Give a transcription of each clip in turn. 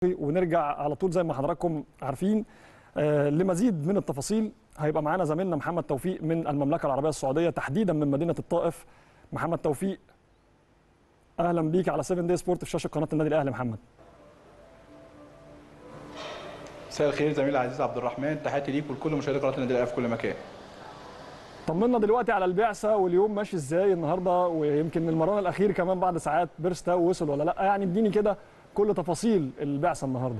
ونرجع على طول زي ما حضراتكم عارفين آه، لمزيد من التفاصيل هيبقى معانا زميلنا محمد توفيق من المملكه العربيه السعوديه تحديدا من مدينه الطائف محمد توفيق اهلا بيك على 7 دي سبورت في شاشه قناه النادي الاهلي محمد مساء الخير زميلي العزيز عبد الرحمن تحياتي ليك ولكل مشاهدي قناه النادي الاهلي في كل مكان طمنا دلوقتي على البعثه واليوم ماشي ازاي النهارده ويمكن المران الاخير كمان بعد ساعات بيرستا وصل ولا لا يعني اديني كده كل تفاصيل البعثه النهارده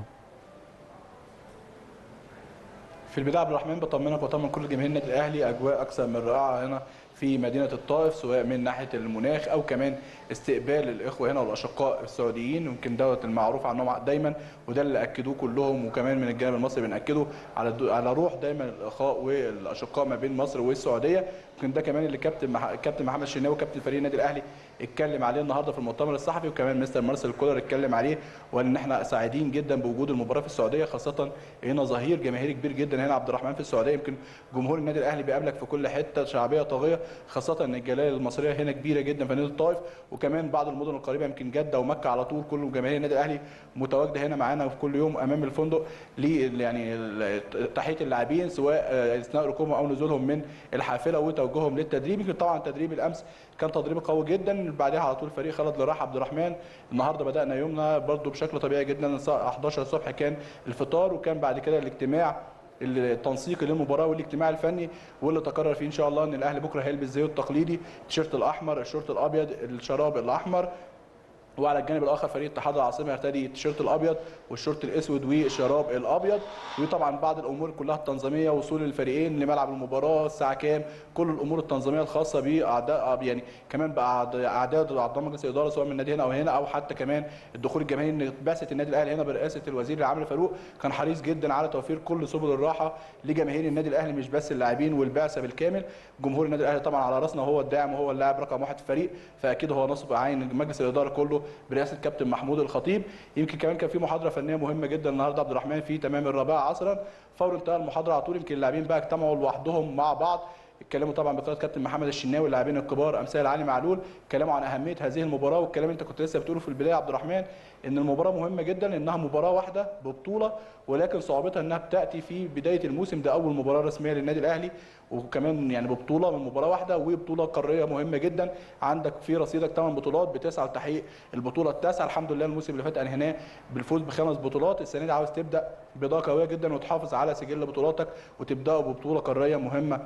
في البدايه عبد الرحمن بطمنك وطمن كل جماهير النادي الاهلي اجواء اكثر من رائعه هنا في مدينه الطائف سواء من ناحيه المناخ او كمان استقبال الاخوه هنا والاشقاء السعوديين يمكن دوت المعروف عنهم دايما وده اللي اكدوه كلهم وكمان من الجانب المصري بناكده على الدو- على روح دايما الاخاء والاشقاء ما بين مصر والسعوديه يمكن ده كمان اللي كابتن مح... كابتن محمد الشناوي كابتن فريق النادي الاهلي اتكلم عليه النهارده في المؤتمر الصحفي وكمان مستر مارسيل كولر اتكلم عليه وقال ان احنا سعيدين جدا بوجود المباراه في السعوديه خاصه هنا ظهير جماهيري كبير جدا هنا عبد الرحمن في السعوديه يمكن جمهور النادي الاهلي بيقابلك في كل حته شعبيه طاغيه خاصه ان الجاليه المصريه هنا كبيره جدا في نادي الطائف وكمان بعض المدن القريبه يمكن جده ومكه على طول كل جماهير النادي الاهلي متواجده هنا معانا في كل يوم امام الفندق ل يعني ال- تحيه اللاعبين سواء آه، اثناء ركوبهم او نزولهم من الحافله وتوجههم للتدريب يمكن طبعا تدريب الامس كان تدريب قوي جدا بعدها على طول فريق خالد لراح عبد الرحمن النهارده بدانا يومنا برضو بشكل طبيعي جدا الساعه 11 الصبح كان الفطار وكان بعد كده الاجتماع التنسيقي للمباراه والاجتماع الفني واللي تقرر فيه ان شاء الله ان الاهلي بكره هيلبس زيه التقليدي التيشيرت الاحمر الشورت الابيض الشراب الاحمر وعلى الجانب الاخر فريق اتحاد العاصمه يرتدي التيشيرت الابيض والشورت الاسود والشراب الابيض وطبعا بعض الامور كلها التنظيميه وصول الفريقين لملعب المباراه الساعه كام كل الامور التنظيميه الخاصه باعداء يعني كمان باعداد اعضاء مجلس الاداره سواء من النادي هنا او هنا او حتى كمان الدخول الجماهيري ان بعثه النادي الاهلي هنا برئاسه الوزير العام فاروق كان حريص جدا على توفير كل سبل الراحه لجماهير النادي الاهلي مش بس اللاعبين والبعثه بالكامل جمهور النادي الاهلي طبعا على راسنا وهو الداعم وهو اللاعب رقم واحد في الفريق فاكيد هو نصب عين مجلس الاداره كله برئاسه كابتن محمود الخطيب يمكن كمان كان في محاضره فنيه مهمه جدا النهارده عبد الرحمن في تمام الرابعه عصرا فور انتهاء المحاضره على طول يمكن اللاعبين بقى اجتمعوا لوحدهم مع بعض اتكلموا طبعا بقياده كابتن محمد الشناوي اللاعبين الكبار امثال علي معلول اتكلموا عن اهميه هذه المباراه والكلام اللي انت كنت لسه بتقوله في البدايه يا عبد الرحمن ان المباراه مهمه جدا انها مباراه واحده ببطوله ولكن صعوبتها انها بتاتي في بدايه الموسم ده اول مباراه رسميه للنادي الاهلي وكمان يعني ببطوله من مباراه واحده وبطوله قاريه مهمه جدا عندك في رصيدك 8 بطولات بتسعى لتحقيق البطوله التاسعه الحمد لله الموسم اللي فات انهيناه بالفوز بخمس بطولات السنه دي عاوز تبدا بدايه قويه جدا وتحافظ على سجل بطولاتك وتبداوا ببطوله قاريه مهمه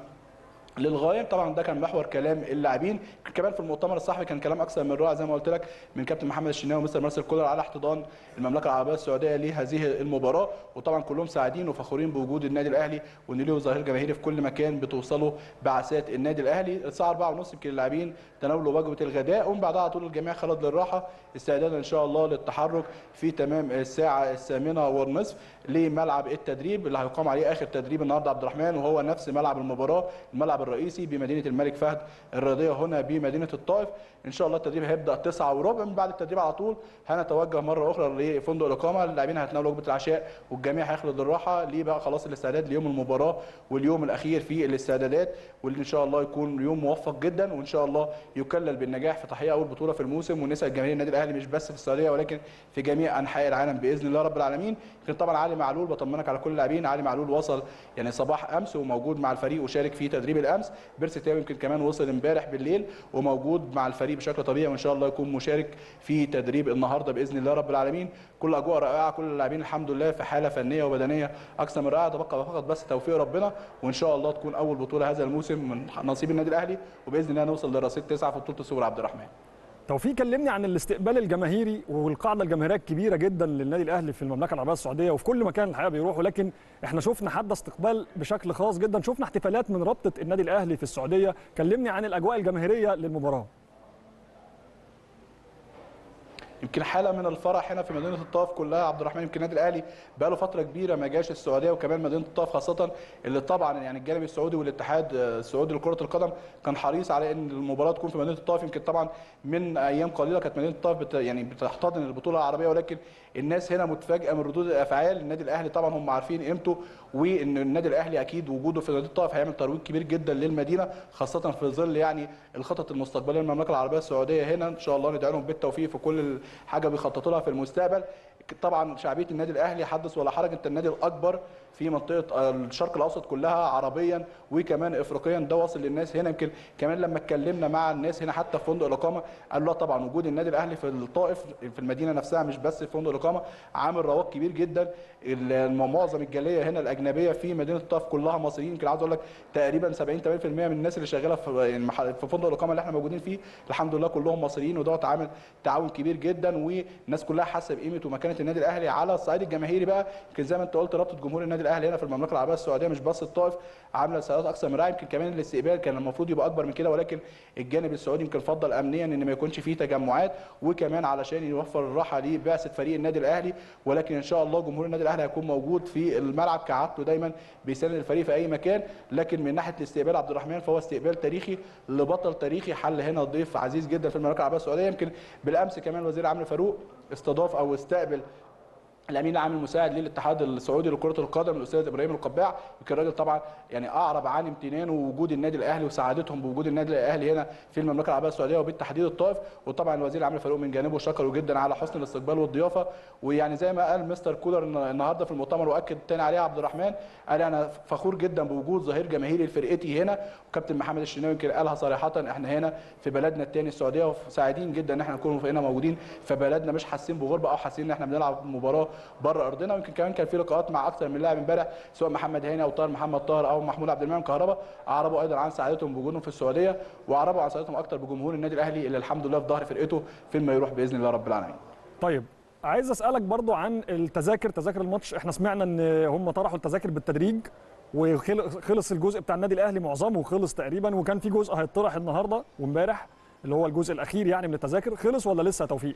للغايه طبعا ده كان محور كلام اللاعبين كمان في المؤتمر الصحفي كان كلام اكثر من رائع زي ما قلت لك من كابتن محمد الشناوي ومستر مارسيل كولر على احتضان المملكه العربيه السعوديه لهذه المباراه وطبعا كلهم سعيدين وفخورين بوجود النادي الاهلي وان له ظهير جماهيري في كل مكان بتوصله بعثات النادي الاهلي الساعه 4:30 يمكن اللاعبين تناولوا وجبه الغداء ومن بعدها على طول الجميع خرج للراحه استعدادا ان شاء الله للتحرك في تمام الساعه الثامنه والنصف لملعب التدريب اللي هيقام عليه اخر تدريب النهارده عبد الرحمن وهو نفس ملعب المباراه الملعب الرئيسي بمدينه الملك فهد الرياضيه هنا بمدينه الطائف ان شاء الله التدريب هيبدا 9 وربع من بعد التدريب على طول هنتوجه مره اخرى لفندق الاقامه اللاعبين هيتناولوا وجبه العشاء والجميع هيخلد للراحه ليه بقى خلاص الاستعداد ليوم المباراه واليوم الاخير في الاستعدادات واللي ان شاء الله يكون يوم موفق جدا وان شاء الله يكلل بالنجاح في تحقيق اول بطوله في الموسم ونسعد جماهير النادي الاهلي مش بس في السعوديه ولكن في جميع انحاء العالم باذن الله رب العالمين لكن طبعا علي معلول بطمنك على كل اللاعبين علي معلول وصل يعني صباح امس وموجود مع الفريق وشارك في تدريب الامس بيرسي تاو يمكن كمان وصل امبارح بالليل وموجود مع الفريق بشكل طبيعي وان شاء الله يكون مشارك في تدريب النهارده باذن الله رب العالمين كل اجواء رائعه كل اللاعبين الحمد لله في حاله فنيه وبدنيه اكثر من رائعه تبقى فقط بس توفيق ربنا وان شاء الله تكون اول بطوله هذا الموسم من نصيب النادي الاهلي وباذن الله نوصل لرصيد تسعه في بطوله السوبر عبد الرحمن توفيق كلمني عن الاستقبال الجماهيري والقاعده الجماهيريه الكبيره جدا للنادي الاهلي في المملكه العربيه السعوديه وفي كل مكان الحقيقه بيروحوا لكن احنا شفنا حد استقبال بشكل خاص جدا شفنا احتفالات من رابطه النادي الاهلي في السعوديه كلمني عن الاجواء الجماهيريه للمباراه يمكن حاله من الفرح هنا في مدينه الطائف كلها عبد الرحمن يمكن النادي الاهلي بقى له فتره كبيره ما جاش السعوديه وكمان مدينه الطائف خاصه اللي طبعا يعني الجانب السعودي والاتحاد السعودي لكره القدم كان حريص على ان المباراه تكون في مدينه الطائف يمكن طبعا من ايام قليله كانت مدينه الطائف بت يعني بتحتضن البطوله العربيه ولكن الناس هنا متفاجئه من ردود الافعال النادي الاهلي طبعا هم عارفين قيمته وان النادي الاهلي اكيد وجوده في مدينه الطائف هيعمل ترويج كبير جدا للمدينه خاصه في ظل يعني الخطط المستقبليه للمملكه العربيه السعوديه هنا ان شاء الله ندعي لهم بالتوفيق في كل حاجه بيخططوا لها في المستقبل طبعا شعبيه النادي الاهلي حدث ولا حرج انت النادي الاكبر في منطقه الشرق الاوسط كلها عربيا وكمان افريقيا ده واصل للناس هنا يمكن كمان لما اتكلمنا مع الناس هنا حتى في فندق الاقامه قالوا لا طبعا وجود النادي الاهلي في الطائف في المدينه نفسها مش بس في فندق الاقامه عامل رواج كبير جدا معظم الجاليه هنا الاجنبيه في مدينه الطائف كلها مصريين يمكن عاوز اقول لك تقريبا 70 80% من الناس اللي شغاله في في فندق الاقامه اللي احنا موجودين فيه الحمد لله كلهم مصريين ودوت عامل تعاون كبير جدا والناس كلها حاسه بقيمه ومكانه النادي الاهلي على الصعيد الجماهيري بقى يمكن زي ما انت قلت رابطه جمهور النادي الاهلي هنا في المملكه العربيه السعوديه مش بس الطائف عامله سيارات اكثر من رائع يمكن كمان الاستقبال كان المفروض يبقى اكبر من كده ولكن الجانب السعودي يمكن فضل امنيا ان ما يكونش فيه تجمعات وكمان علشان يوفر الراحه لبعثه فريق النادي الاهلي ولكن ان شاء الله جمهور النادي الاهلي هيكون موجود في الملعب كعادته دايما بيساند الفريق في اي مكان لكن من ناحيه الاستقبال عبد الرحمن فهو استقبال تاريخي لبطل تاريخي حل هنا ضيف عزيز جدا في المملكه العربيه السعوديه يمكن بالامس كمان الوزير عمرو فاروق استضاف او استقبل الامين العام المساعد للاتحاد السعودي لكره القدم الاستاذ ابراهيم القباع يمكن الراجل طبعا يعني اعرب عن امتنانه ووجود النادي الاهلي وسعادتهم بوجود النادي الاهلي هنا في المملكه العربيه السعوديه وبالتحديد الطائف وطبعا الوزير عامر فاروق من جانبه شكره جدا على حسن الاستقبال والضيافه ويعني زي ما قال مستر كولر النهارده في المؤتمر واكد تاني عليها عبد الرحمن قال انا فخور جدا بوجود ظهير جماهيري لفرقتي هنا وكابتن محمد الشناوي يمكن قالها صريحه احنا هنا في بلدنا الثاني السعوديه وسعيدين جدا ان احنا نكون هنا موجودين في بلدنا مش حاسين بغربه او حاسين ان احنا بنلعب مباراه بره ارضنا ويمكن كمان كان في لقاءات مع اكثر من لاعب امبارح سواء محمد هاني او طاهر محمد طاهر او محمود عبد المنعم كهربا اعربوا ايضا عن سعادتهم بوجودهم في السعوديه واعربوا عن سعادتهم اكثر بجمهور النادي الاهلي اللي الحمد لله في ظهر فرقته فين ما يروح باذن الله رب العالمين. طيب عايز اسالك برضو عن التذاكر تذاكر الماتش احنا سمعنا ان هم طرحوا التذاكر بالتدريج وخلص الجزء بتاع النادي الاهلي معظمه خلص تقريبا وكان في جزء هيطرح النهارده وامبارح اللي هو الجزء الاخير يعني من التذاكر خلص ولا لسه توفيق؟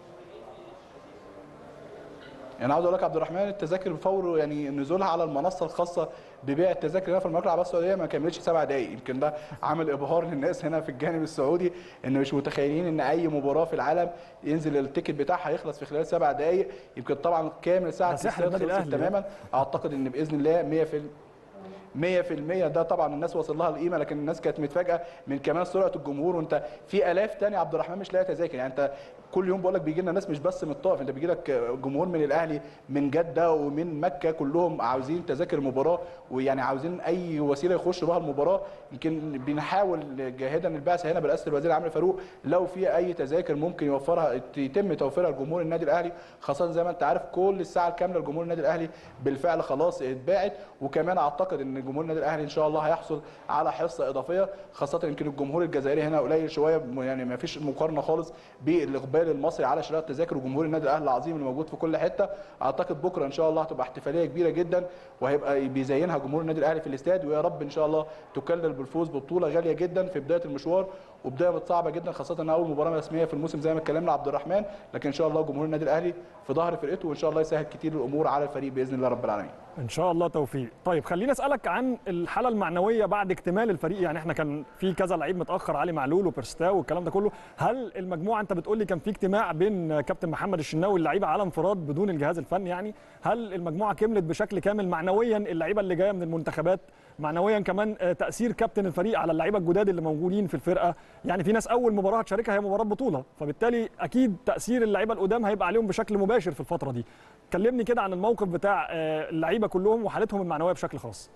يعني عاوز اقول لك عبد الرحمن التذاكر فور يعني نزولها على المنصه الخاصه ببيع التذاكر هنا في المملكه العربيه السعوديه ما كملتش سبع دقائق يمكن ده عامل ابهار للناس هنا في الجانب السعودي ان مش متخيلين ان اي مباراه في العالم ينزل التيكت بتاعها يخلص في خلال سبع دقائق يمكن طبعا كامل ساعه الاستاد تماما اعتقد ان باذن الله 100% 100% ده طبعا الناس وصل لها القيمه لكن الناس كانت متفاجئه من كمان سرعه الجمهور وانت في الاف تاني عبد الرحمن مش لاقي تذاكر يعني انت كل يوم بقول لك بيجي لنا ناس مش بس من الطائف انت بيجي لك جمهور من الاهلي من جده ومن مكه كلهم عاوزين تذاكر المباراه ويعني عاوزين اي وسيله يخشوا بها المباراه يمكن بنحاول جاهدا البعثه هنا برئاسه الوزير عمرو فاروق لو في اي تذاكر ممكن يوفرها يتم توفيرها لجمهور النادي الاهلي خاصه زي ما انت عارف كل الساعه الكامله لجمهور النادي الاهلي بالفعل خلاص اتباعت وكمان اعتقد ان جمهور النادي الاهلي ان شاء الله هيحصل على حصه اضافيه خاصه يمكن الجمهور الجزائري هنا قليل شويه يعني ما فيش مقارنه خالص بالاقبال المصري على شراء التذاكر وجمهور النادي الاهلي العظيم اللي موجود في كل حته اعتقد بكره ان شاء الله هتبقى احتفاليه كبيره جدا وهيبقى بيزينها جمهور النادي الاهلي في الاستاد ويا رب ان شاء الله تكلل بالفوز ببطوله غاليه جدا في بدايه المشوار وبدايه صعبه جدا خاصه ان اول مباراه رسميه في الموسم زي ما اتكلمنا عبد الرحمن لكن ان شاء الله جمهور النادي الاهلي في ظهر فرقته وان شاء الله يسهل كتير الامور على الفريق باذن الله رب العالمين ان شاء الله توفيق طيب خليني اسالك عن الحاله المعنويه بعد اكتمال الفريق يعني احنا كان في كذا لعيب متاخر علي معلول وبرستاو والكلام ده كله هل المجموعه انت بتقول لي كان في اجتماع بين كابتن محمد الشناوي واللعيبه على انفراد بدون الجهاز الفني يعني هل المجموعه كملت بشكل كامل معنويا اللعيبه اللي جايه من المنتخبات معنويا كمان تاثير كابتن الفريق على اللعيبه الجداد اللي موجودين في الفرقه يعني في ناس اول مباراه هتشاركها هي مباراه بطوله فبالتالي اكيد تاثير اللعيبه القدام هيبقى عليهم بشكل مباشر في الفتره دي كلمني كده عن الموقف بتاع اللعيبه كلهم وحالتهم المعنويه بشكل خاص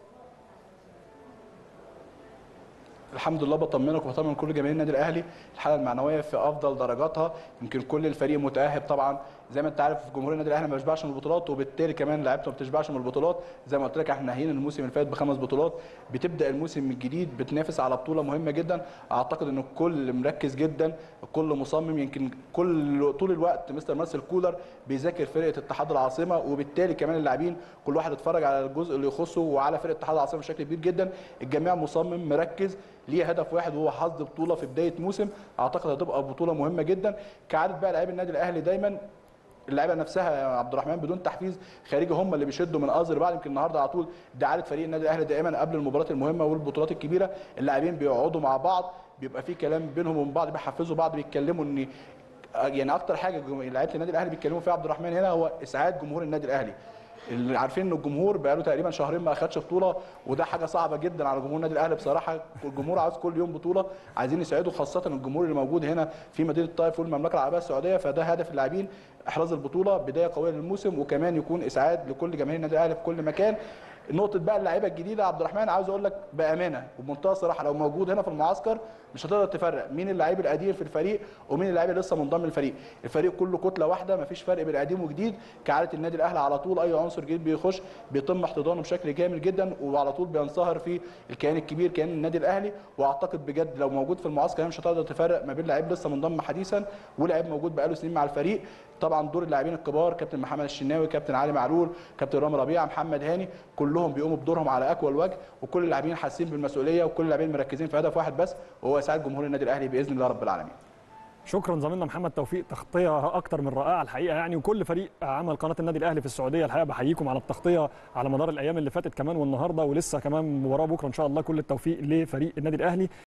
الحمد لله بطمنك وبطمن كل جماهير النادي الاهلي الحاله المعنويه في افضل درجاتها يمكن كل الفريق متاهب طبعا زي ما انت عارف جمهور النادي الاهلي ما بيشبعش من البطولات وبالتالي كمان لعيبته ما بتشبعش من البطولات زي ما قلت لك احنا ناهيين الموسم اللي فات بخمس بطولات بتبدا الموسم الجديد بتنافس على بطوله مهمه جدا اعتقد ان الكل مركز جدا الكل مصمم يمكن كل طول الوقت مستر مارسيل كولر بيذاكر فرقه اتحاد العاصمه وبالتالي كمان اللاعبين كل واحد اتفرج على الجزء اللي يخصه وعلى فرقه اتحاد العاصمه بشكل كبير جدا الجميع مصمم مركز ليه هدف واحد وهو حصد بطوله في بدايه موسم اعتقد هتبقى بطوله مهمه جدا كعاده بقى لاعبي النادي الاهلي دايما اللعيبه نفسها يا عبد الرحمن بدون تحفيز خارجي هم اللي بيشدوا من ازر بعض يمكن النهارده على طول ده عاده فريق النادي الاهلي دائما قبل المباريات المهمه والبطولات الكبيره اللاعبين بيقعدوا مع بعض بيبقى في كلام بينهم وبين بعض بيحفزوا بعض بيتكلموا ان يعني اكتر حاجه لعيبه النادي الاهلي بيتكلموا فيها عبد الرحمن هنا هو اسعاد جمهور النادي الاهلي اللي عارفين ان الجمهور بقاله تقريبا شهرين ما اخدش بطوله وده حاجه صعبه جدا على جمهور النادي الاهلي بصراحه الجمهور عاوز كل يوم بطوله عايزين يساعدوا خاصه الجمهور اللي موجود هنا في مدينه الطائف والمملكه العربيه السعوديه فده هدف اللاعبين احراز البطوله بدايه قويه للموسم وكمان يكون اسعاد لكل جماهير النادي الاهلي في كل مكان نقطة بقى اللعيبة الجديدة عبد الرحمن عاوز اقول لك بأمانة وبمنتهى الصراحة لو موجود هنا في المعسكر مش هتقدر تفرق مين اللعيب القديم في الفريق ومين اللعيب اللي لسه منضم للفريق، الفريق كله كتلة واحدة مفيش فرق بين قديم وجديد كعادة النادي الأهلي على طول أي عنصر جديد بيخش بيتم احتضانه بشكل جامد جدا وعلى طول بينصهر في الكيان الكبير كيان النادي الأهلي وأعتقد بجد لو موجود في المعسكر مش هتقدر تفرق ما بين لعيب لسه منضم حديثا ولاعيب موجود بقاله سنين مع الفريق طبعا دور اللاعبين الكبار كابتن محمد الشناوي كابتن علي معلول كابتن رامي ربيعه محمد هاني كلهم بيقوموا بدورهم على اكمل وجه وكل اللاعبين حاسين بالمسؤوليه وكل اللاعبين مركزين في هدف واحد بس وهو اسعاد جمهور النادي الاهلي باذن الله رب العالمين شكرا زميلنا محمد توفيق تغطيه اكتر من رائعه الحقيقه يعني وكل فريق عمل قناه النادي الاهلي في السعوديه الحقيقه بحييكم على التغطيه على مدار الايام اللي فاتت كمان والنهارده ولسه كمان مباراه بكره ان شاء الله كل التوفيق لفريق النادي الاهلي